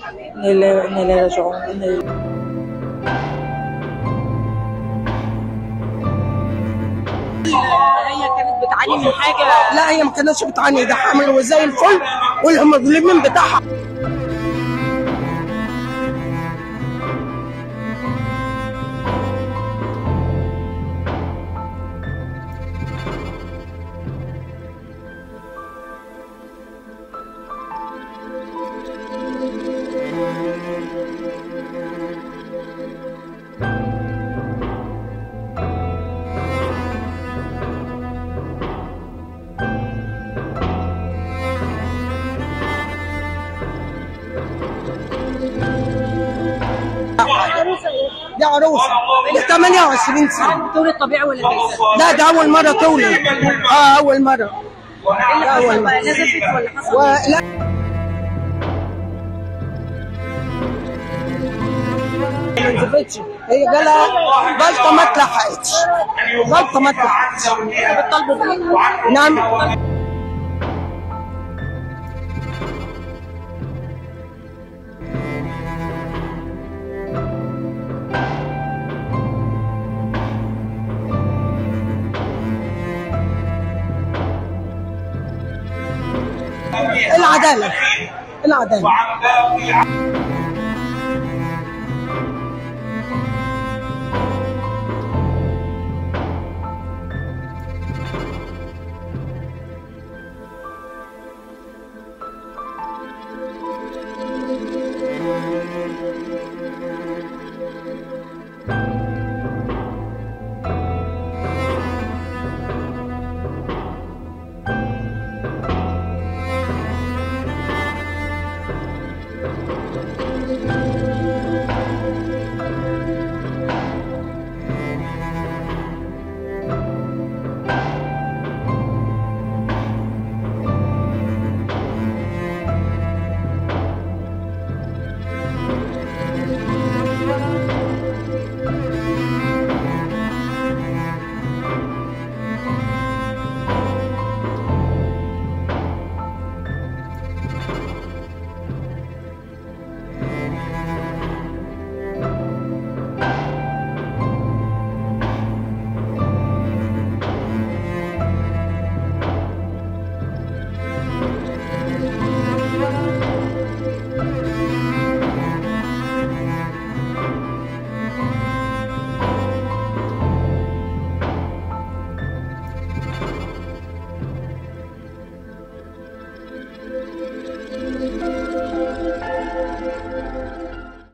إنا لله وإنا إليه راجعون إنا لله هي كانت بتعاني من حاجه لا هي ما كانتش بتعاني ده حامل وزي الفل والهيموجلوبين بتاعها دي عروسه دي 28 سنه بتولد طبيعي ولا كده؟ لا ده اول مره تولد اه اول مره ايه لا اللي والله. حصل بقى؟ نزفت ولا حصل؟ ولا ما نزفتش هي جالها جلطه ما اتلحقتش جلطه ما اتلحقتش بتطالبوا بايه؟ نعم العداله العداله